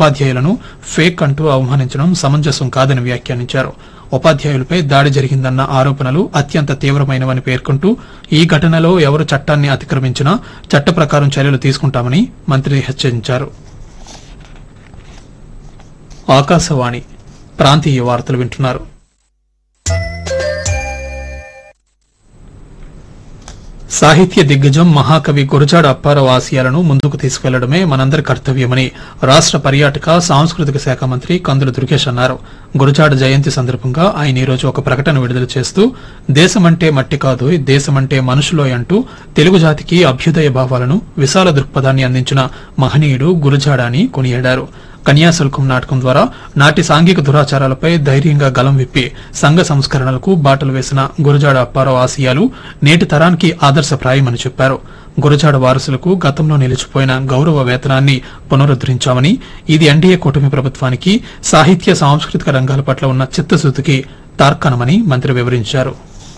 ఉపాధ్యాయులను ఫేక్ అంటూ అవమానించడం సమంజసం కాదని వ్యాఖ్యానించారు ఉపాధ్యాయులపై దాడి జరిగిందన్న ఆరోపణలు అత్యంత తీవ్రమైనవని పేర్కొంటూ ఈ ఘటనలో ఎవరు చట్టాన్ని అతిక్రమించినా చట్ట ప్రకారం చర్యలు తీసుకుంటామని మంత్రి హెచ్చరించారు ఆకాశవాణి ప్రాంతీయ వార్తలు వింటున్నారు సాహిత్య దిగ్గజం మహాకవి గురజాడ అప్పారావు ఆశయాలను ముందుకు తీసుకెళ్లడమే మనందరి కర్తవ్యమని రాష్ట పర్యాటక సాంస్కృతిక శాఖ మంత్రి కందుల దుర్గేష్ అన్నారు గురజాడ జయంతి సందర్భంగా ఆయన ఈ రోజు ఒక ప్రకటన విడుదల చేస్తూ దేశమంటే మట్టి కాదు దేశమంటే మనుషులోయ్ అంటూ తెలుగు జాతికి అభ్యుదయ భావాలను విశాల దృక్పథాన్ని అందించిన మహనీయుడు గురజాడ అని కొనియాడారు కన్యాశుల్కం నాటకం ద్వారా నాటి సాంఘిక దురాచారాలపై ధైర్యంగా గలం విప్పి సంఘ సంస్కరణలకు బాటలు వేసిన గురజాడ అప్పారావు ఆశయాలు నేటి తరానికి ఆదర్శప్రాయమని చెప్పారు గురజాడ వారసులకు గతంలో నిలిచిపోయిన గౌరవ వేతనాన్ని పునరుద్దరించామని ఇది ఎన్డీఏ కూటమి ప్రభుత్వానికి సాహిత్య సాంస్కృతిక రంగాల పట్ల ఉన్న చిత్తశుద్ధికి తార్కాణమని మంత్రి వివరించారు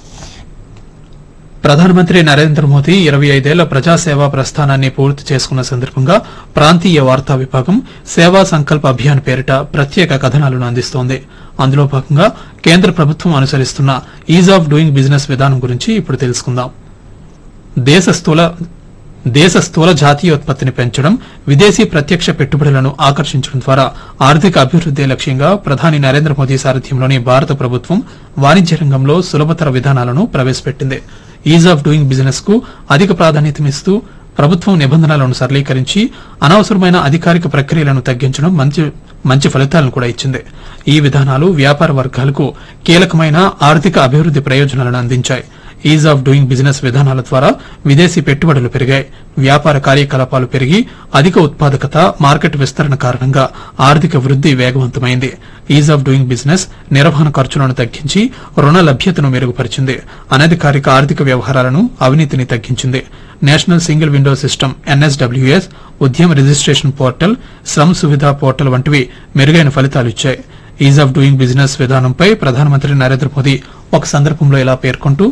ప్రధానమంత్రి నరేంద్ర మోదీ ఇరవై ఐదేళ్ల ప్రజాసేవా ప్రస్థానాన్ని పూర్తి చేసుకున్న సందర్భంగా ప్రాంతీయ వార్తా విభాగం సేవా సంకల్ప అభియాన్ పేరిట ప్రత్యేక కథనాలను అందిస్తోంది అందులో భాగంగా కేంద్ర ప్రభుత్వం అనుసరిస్తున్న ఈజ్ ఆఫ్ డూయింగ్ బిజినెస్ విధానం గురించి ఇప్పుడు తెలుసుకుందాం దేశ స్థూల దేశ స్థూల జాతీయోత్పత్తిని పెంచడం విదేశీ ప్రత్యక్ష పెట్టుబడులను ఆకర్షించడం ద్వారా ఆర్థిక అభివృద్దే లక్ష్యంగా ప్రధాని నరేంద్ర మోదీ సారథ్యంలోని భారత ప్రభుత్వం వాణిజ్య రంగంలో సులభతర విధానాలను ప్రవేశపెట్టింది ఈజ్ ఆఫ్ డూయింగ్ బిజినెస్ కు అధిక ప్రాధాన్యతనిస్తూ ప్రభుత్వం నిబంధనలను సరళీకరించి అనవసరమైన అధికారిక ప్రక్రియలను తగ్గించడం మంచి మంచి ఫలితాలను కూడా ఇచ్చింది ఈ విధానాలు వ్యాపార వర్గాలకు కీలకమైన ఆర్థిక అభివృద్ది ప్రయోజనాలను అందించాయి ఈజ్ ఆఫ్ డూయింగ్ బిజినెస్ విధానాల ద్వారా విదేశీ పెట్టుబడులు పెరిగాయి వ్యాపార కార్యకలాపాలు పెరిగి అధిక ఉత్పాదకత మార్కెట్ విస్తరణ కారణంగా ఆర్థిక వృద్ది వేగవంతమైంది ఈజ్ ఆఫ్ డూయింగ్ బిజినెస్ నిర్వహణ ఖర్చులను తగ్గించి రుణ లభ్యతను మెరుగుపరిచింది అనధికారిక ఆర్థిక వ్యవహారాలను అవినీతిని తగ్గించింది national single window system NSWS Udyam registration portal Shram Suvidha portal వంటివి మెరుగైన ఫలితాలిచ్చాయి ఈజ్ ఆఫ్ డూయింగ్ బిజినెస్ విధానంపై ప్రధానమంత్రి నరేంద్ర మోదీ ఒక సందర్భంలో ఇలా పేర్కొంటూ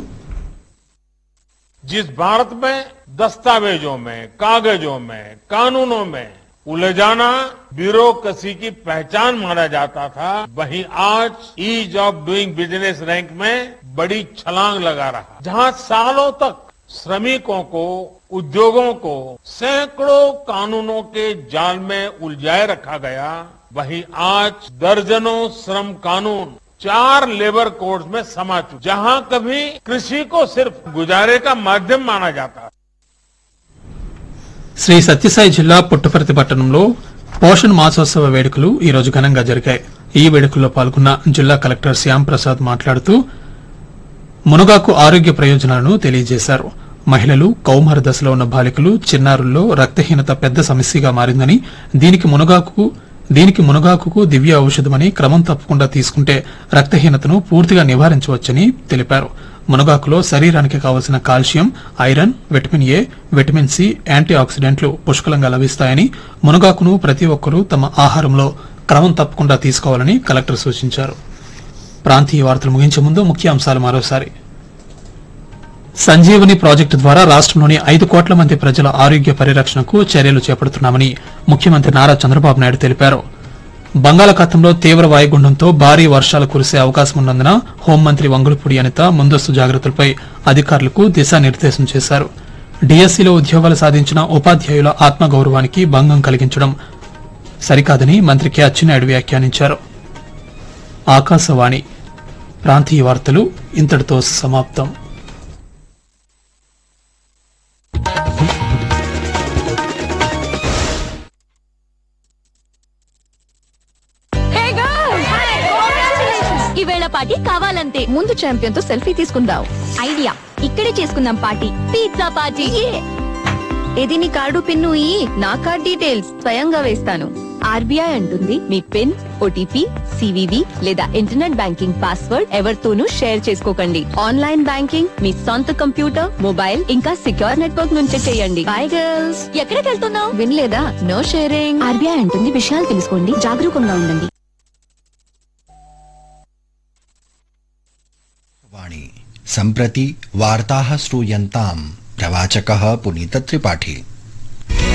जिस भारत में दस्तावेजों में कागजों में कानूनों में उलझाना ब्यूरोक्रेसी की पहचान माना जाता था वहीं आज ease of doing business rank में बड़ी छलांग लगा रहा जहां सालों तक श्रमिकों को उद्योगों को सैकड़ों कानूनों के जाल में उलझाए रखा गया वहीं आज दर्जनों श्रम कानून चार लेबर कोड्स में समा चुके जहां कभी कृषि को सिर्फ गुजारे का माध्यम माना जाता था శ్రీ సత్యసాయి జిల్లా పుట్టపర్తి పట్టణంలో పోషణ్ మాసోత్సవ వేడుకలు ఈ రోజు ఘనంగా జరిగాయి ఈ వేడుకల్లో పాల్గొన్న జిల్లా కలెక్టర్ శ్యాం ప్రసాద్ మాట్లాడుతూ మునగాకు ఆరోగ్య ప్రయోజనాలను తెలియజేశారు మహిళలు కౌమార దశలో ఉన్న బాలికలు చిన్నారుల్లో రక్తహీనత పెద్ద సమస్యగా మారిందని దీనికి మునగాకు దీనికి మునగాకుకు దివ్య ఔషధమని క్రమం తప్పకుండా తీసుకుంటే రక్తహీనతను పూర్తిగా నివారించవచ్చని తెలిపారు మునగాకులో శరీరానికి కావలసిన calcium iron vitamin A vitamin C యాంటీ ఆక్సిడెంట్లు పుష్కలంగా లభిస్తాయని మునగాకును ప్రతి ఒక్కరూ తమ ఆహారంలో క్రమం తప్పకుండా తీసుకోవాలని కలెక్టర్ సూచించారు ప్రాంతీయ వార్తలు ముగించే ముందు ముఖ్య అంశాలు మరోసారి సంజీవని ప్రాజెక్టు ద్వారా రాష్ట్రంలోని ఐదు కోట్ల మంది ప్రజల ఆరోగ్య పరిరక్షణకు చర్యలు చేపడుతున్నామని ముఖ్యమంత్రి నారా చంద్రబాబు నాయుడు తెలిపారు బంగాళాఖాతంలో తీవ్ర వాయుగుండంతో భారీ వర్షాలు కురిసే అవకాశం ఉన్నందున హోంమంత్రి వంగులపూడి అనిత ముందస్తు జాగ్రత్తలపై అధికారులకు దిశానిర్దేశం చేశారు డిఎస్సీలో ఉద్యోగాలు సాధించిన ఉపాధ్యాయుల ఆత్మగౌరవానికి భంగం కలిగించడం సరికాదని మంత్రి కె అచ్చెన్నాయుడు వ్యాఖ్యానించారు ఆకాశవాణి ప్రాంతీయ వార్తలు ఇంతటితో సమాప్తం ఈవేళ పార్టీ కావాలంతే ముందు ఛాంపియన్ తో సెల్ఫీ తీసుకుందాం ఐడియా ఇక్కడే చేసుకుందాం పార్టీ పిజ్జా పార్టీ ఇది నీ కార్డు పిన్ను ఈ నా కార్డ్ డీటెయిల్స్ స్వయంగా వేస్తాను ఆర్బీఐ అంటుంది మీ పిన్ ఓటీపీ సివివి లేదా ఇంటర్నెట్ బ్యాంకింగ్ పాస్వర్డ్ ఎవరితోనూ షేర్ చేసుకోకండి ఆన్లైన్ బ్యాంకింగ్ మీ సొంత కంప్యూటర్ మొబైల్ ఇంకా సిక్యూర్ నెట్వర్క్ నుంచే చేయండి బై గర్ల్స్ ఎక్కడికి వెళ్తున్నావు వినలేదా నో షేరింగ్ ఆర్బీఐ అంటుంది విషయాలు తెలుసుకోండి జాగరూకంగా ఉండండి वाणी सम्प्रति वार्ताः श्रूयन्ताम् प्रवाचकः पुनीतत्रिपाठी